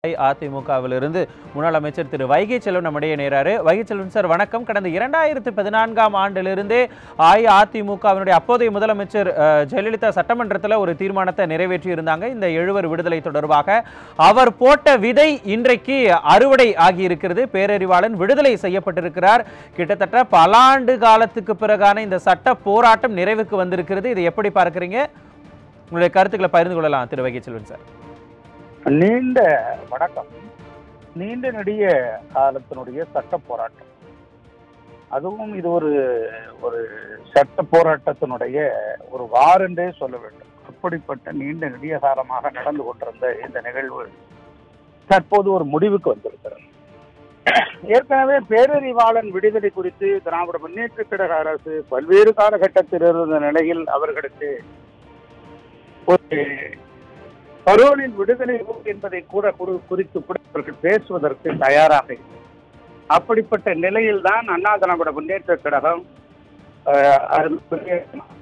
அதிமுகவிலிருந்து முன்னாள் அமைச்சர் திரு வைகை செல்வன் நம்முடைய நேராரு வைகை செல்வன் சார் வணக்கம் கடந்த இரண்டாயிரத்து பதினான்காம் ஆண்டிலிருந்தே அஇஅதிமுகவினுடைய அப்போதைய முதலமைச்சர் அஹ், ஜெயலலிதா சட்டமன்றத்தில் ஒரு தீர்மானத்தை நிறைவேற்றி இருந்தாங்க இந்த எழுவர் விடுதலை தொடர்பாக அவர் போட்ட விதை இன்றைக்கு அறுவடை ஆகியிருக்கிறது பேரறிவாளன் விடுதலை செய்யப்பட்டிருக்கிறார் கிட்டத்தட்ட பல ஆண்டு காலத்துக்கு பிறகான இந்த சட்ட போராட்டம் நிறைவுக்கு வந்திருக்கிறது இதை எப்படி பார்க்குறீங்க உங்களுடைய கருத்துக்களை பகிர்ந்து கொள்ளலாம் திரு வைகை செல்வன் சார் நீண்ட வணக்கம் நீண்ட நெடிய காலத்தினுடைய சட்ட போராட்டம் அதுவும் இது ஒரு ஒரு சட்ட போராட்டத்தினுடைய ஒரு வாரென்றே சொல்ல வேண்டும் அப்படிப்பட்ட நீண்ட நெடிய காலமாக நடந்து கொண்டிருந்த இந்த நிகழ்வு தற்போது ஒரு முடிவுக்கு வந்திருக்கிறது ஏற்கனவே பேரறிவாளன் விடுதலை குறித்து திராவிட முன்னேற்ற கழக அரசு பல்வேறு காலகட்டத்தில் இருந்த நிலையில் அவர்களுக்கு ஒரு பரோலின் விடுதலை என்பதை கூட குறி- குறித்து கூட அவர்கள் பேசுவதற்கு தயாராக இல்லை அப்படிப்பட்ட நிலையில்தான் அண்ணா திராவிட முன்னேற்ற கழகம் அஹ், அது பெரிய-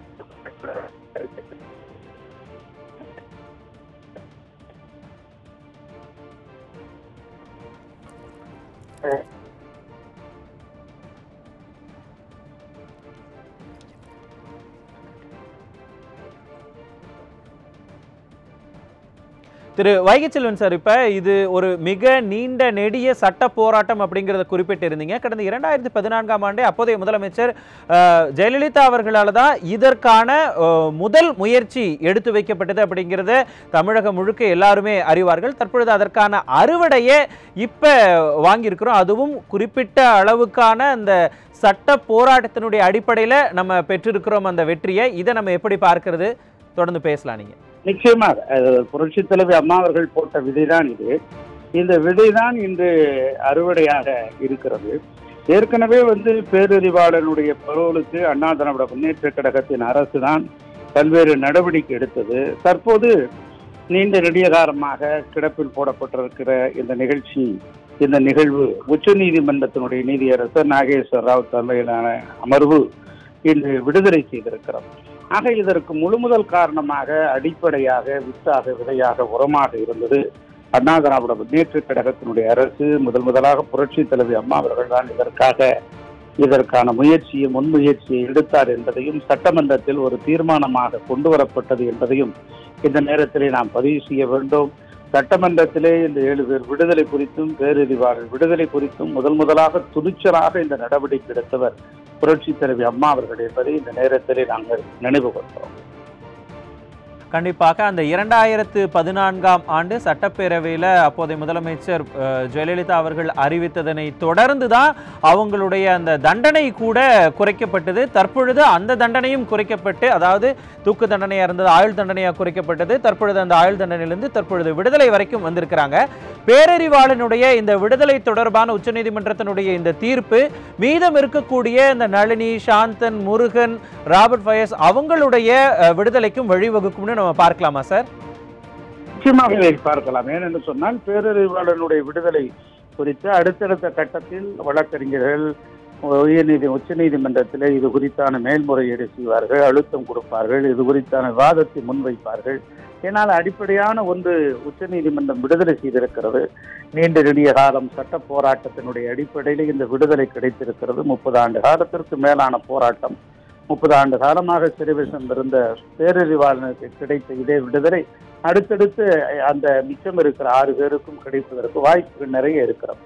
திரு வைகைச்செல்வன் சார் இப்ப இது ஒரு மிக நீண்ட நெடிய சட்ட போராட்டம் அப்படிங்கிறத குறிப்பிட்டிருந்தீங்க கடந்த இரண்டாயிரத்தி பதினான்காம் ஆண்டே அப்போதைய முதலமைச்சர் அஹ், ஜெயலலிதா அவர்களால் தான் இதற்கான அஹ், முதல் முயற்சி எடுத்து வைக்கப்பட்டது அப்படிங்கிறத தமிழகம் முழுக்க எல்லாருமே அறிவார்கள் தற்பொழுது அதற்கான அறுவடையை இப்ப வாங்கியிருக்கிறோம் அதுவும் குறிப்பிட்ட அளவுக்கான அந்த சட்ட போராட்டத்தினுடைய அடிப்படையில நம்ம பெற்றிருக்கிறோம் அந்த வெற்றியை இதை நம்ம எப்படி பார்க்கிறது தொடர்ந்து பேசலாம் நீங்க நிச்சயமாக அது புரட்சி தலைவி அம்மா அவர்கள் போட்ட விதைதான் இது இந்த விதைதான் இன்று அறுவடையாக இருக்கிறது ஏற்கனவே வந்து பேரறிவாளனுடைய பரோலுக்கு அண்ணா திராவிட முன்னேற்ற கழகத்தின் அரசு தான் பல்வேறு நடவடிக்கை எடுத்தது தற்போது நீண்ட நெடிய காலமாக கிடப்பில் போடப்பட்டிருக்கிற இந்த நிகழ்ச்சி இந்த நிகழ்வு உச்ச நீதிமன்றத்தினுடைய நீதியரசர் நாகேஸ்வர் ராவ் தலைமையிலான அமர்வு இன்று விடுதலை செய்திருக்கிறது ஆக இதற்கு முழுமுதல் காரணமாக அடிப்படையாக வித்தாக விதையாக உரமாக இருந்தது அண்ணா திராவிட முன்னேற்ற கழகத்தினுடைய அரசு முதல் முதலாக புரட்சி தலைவி அம்மா அவர்கள் தான் இதற்காக இதற்கான முயற்சியை முன்முயற்சியை எடுத்தார் என்பதையும் சட்டமன்றத்தில் ஒரு தீர்மானமாக கொண்டு வரப்பட்டது என்பதையும் இந்த நேரத்திலே நாம் பதிவு செய்ய வேண்டும் சட்டமன்றத்திலே இந்த ஏழு பேர் விடுதலை குறித்தும் பேரறிவாளர் விடுதலை குறித்தும் முதல் முதலாக துணிச்சலாக இந்த நடவடிக்கை எடுத்தவர் புரட்சி தலைவி அம்மா அவர்கள் என்பதை இந்த நேரத்திலே நாங்கள் நினைவு கொள்கிறோம் கண்டிப்பாக அந்த இரண்டாயிரத்து பதினான்காம் ஆண்டு சட்டப்பேரவையில் அப்போதைய முதலமைச்சர் அஹ், ஜெயலலிதா அவர்கள் அறிவித்ததனை தொடர்ந்து தான் அவங்களுடைய அந்த தண்டனை கூட குறைக்கப்பட்டது தற்பொழுது அந்த தண்டனையும் குறைக்கப்பட்டு அதாவது தூக்கு தண்டனையாக இருந்தது ஆயுள் தண்டனையாக குறைக்கப்பட்டது தற்பொழுது அந்த ஆயுள் தண்டனையிலிருந்து தற்பொழுது விடுதலை வரைக்கும் வந்திருக்கிறாங்க பேரறிவாளனுடைய இந்த விடுதலை தொடர்பான உச்சநீதிமன்றத்தினுடைய இந்த தீர்ப்பு மீதம் இருக்கக்கூடிய இந்த நளினி சாந்தன் முருகன் ராபர்ட் ஃபயஸ் அவங்களுடைய அஹ், விடுதலைக்கும் வழிவகுக்கும்னு நம்ம பார்க்கலாமா சார் நிச்சயமாக இதை பார்க்கலாம் ஏனென்று சொன்னால் பேரறிவாளனுடைய விடுதலை குறித்து அடுத்தடுத்த கட்டத்தில் வழக்கறிஞர்கள் உயர்நீதி உச்ச நீதிமன்றத்தில் இது குறித்தான மேல்முறையீடு செய்வார்கள் அழுத்தம் கொடுப்பார்கள் இது குறித்தான விவாதத்தை முன்வைப்பார்கள் ஏனால் அடிப்படையான ஒன்று உச்ச நீதிமன்றம் விடுதலை செய்திருக்கிறது நீண்ட நெடிய காலம் சட்ட போராட்டத்தினுடைய அடிப்படையில் இந்த விடுதலை கிடைத்திருக்கிறது முப்பது ஆண்டு காலத்திற்கு மேலான போராட்டம் முப்பது ஆண்டு காலமாக சிறைவசம் இருந்த பேரறிவாளனுக்கு கிடைத்த இதே விடுதலை அடுத்தடுத்து அந்த மிச்சம் இருக்கிற ஆறு பேருக்கும் கிடைப்பதற்கு வாய்ப்புகள் நிறைய இருக்கிறது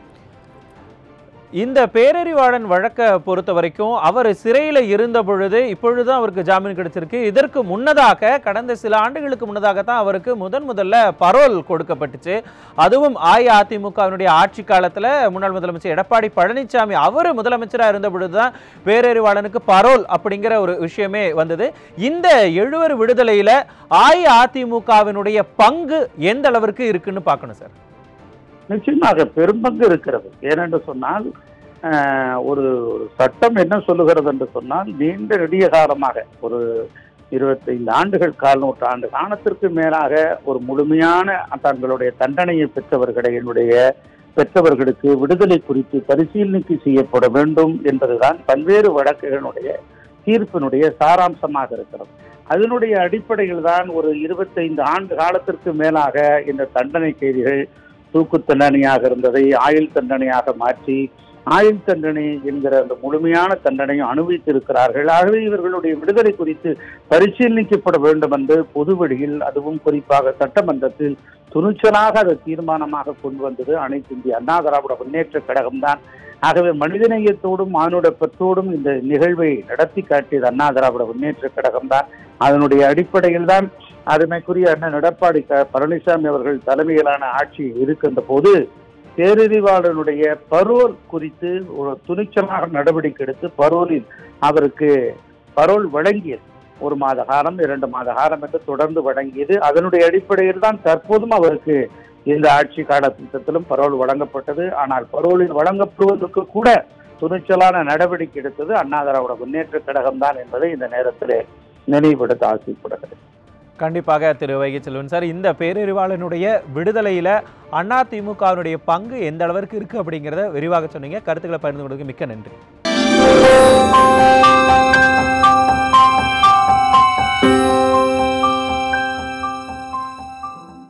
இந்த பேரறிவாளன் வழக்கை பொறுத்த வரைக்கும் அவர் சிறையில் இருந்த பொழுது இப்பொழுது அவருக்கு ஜாமீன் கிடைச்சிருக்கு இதற்கு முன்னதாக கடந்த சில ஆண்டுகளுக்கு முன்னதாக தான் அவருக்கு முதன் முதல்ல பரோல் கொடுக்கப்பட்டுச்சு அதுவும் அஇஅதிமுகவினுடைய ஆட்சி காலத்தில் முன்னாள் முதலமைச்சர் எடப்பாடி பழனிசாமி அவர் முதலமைச்சராக இருந்த பொழுது தான் பேரறிவாளனுக்கு பரோல் அப்படிங்கிற ஒரு விஷயமே வந்தது இந்த எழுவர் விடுதலையில் அஇஅதிமுகவினுடைய பங்கு எந்த அளவிற்கு இருக்குன்னு பார்க்கணும் சார் நிச்சயமாக பெரும்பங்கு இருக்கிறது ஏனென்று சொன்னால் ஆஹ், ஒரு ஒரு சட்டம் என்ன சொல்லுகிறது என்று சொன்னால் நீண்ட நெடிய காலமாக ஒரு இருபத்தைந்து ஆண்டுகள் கால் நூற்றாண்டு காலத்திற்கு மேலாக ஒரு முழுமையான தங்களுடைய தண்டனையை பெற்றவர்களை என்னுடைய பெற்றவர்களுக்கு விடுதலை குறித்து பரிசீலனைக்கு செய்யப்பட வேண்டும் என்பதுதான் பல்வேறு வழக்குகளுடைய தீர்ப்பினுடைய சாராம்சமாக இருக்கிறது அதனுடைய அடிப்படையில் தான் ஒரு இருபத்தைந்து ஆண்டு காலத்திற்கு மேலாக இந்த தண்டனை கைதிகள் தூக்கு தண்டனையாக இருந்ததை ஆயுள் தண்டனையாக மாற்றி ஆயுள் தண்டனை என்கிற அந்த முழுமையான தண்டனையும் அனுபவித்திருக்கிறார்கள் ஆகவே இவர்களுடைய விடுதலை குறித்து பரிசீலிக்கப்பட வேண்டும் என்று பொதுவெளியில் அதுவும் குறிப்பாக சட்டமன்றத்தில் துணிச்சலாக அதை தீர்மானமாக கொண்டு வந்தது அனைத்து இந்திய அண்ணா திராவிட முன்னேற்ற கழகம்தான் ஆகவே மனிதநேயத்தோடும் மானுட பற்றோடும் இந்த நிகழ்வை நடத்தி காட்டியது அண்ணா திராவிட முன்னேற்ற கழகம்தான் அதனுடைய அடிப்படையில் தான் அருமைக்குரிய அண்ணன் எடப்பாடி க பழனிசாமி அவர்கள் தலைமையிலான ஆட்சி இருக்கின்ற போது பேரறிவாளனுடைய பரோல் குறித்து ஒரு துணிச்சலாக நடவடிக்கை எடுத்து பரோலில் அவருக்கு பரோல் வழங்கியது ஒரு மாத காலம் இரண்டு மாத காலம் என்று தொடர்ந்து வழங்கியது அதனுடைய அடிப்படையில் தான் தற்போதும் அவருக்கு இந்த ஆட்சி காலத்திட்டத்திலும் பரோல் வழங்கப்பட்டது ஆனால் பரோலில் வழங்கப்படுவதற்கு கூட துணிச்சலான நடவடிக்கை எடுத்தது அண்ணா திராவிட முன்னேற்ற கழகம் தான் என்பதை இந்த நேரத்தில் நினைவுபடுத்த ஆசைப்படுகிறேன் கண்டிப்பாக திரு வைகை செல்வன் சார் இந்த பேரறிவாளனுடைய விடுதலையில அண்ணா திமுகவினுடைய பங்கு எந்த அளவிற்கு இருக்கு அப்படிங்கிறத விரிவாக சொன்னீங்க கருத்துக்களை பகிர்ந்து கொண்டதுக்கு மிக்க நன்றி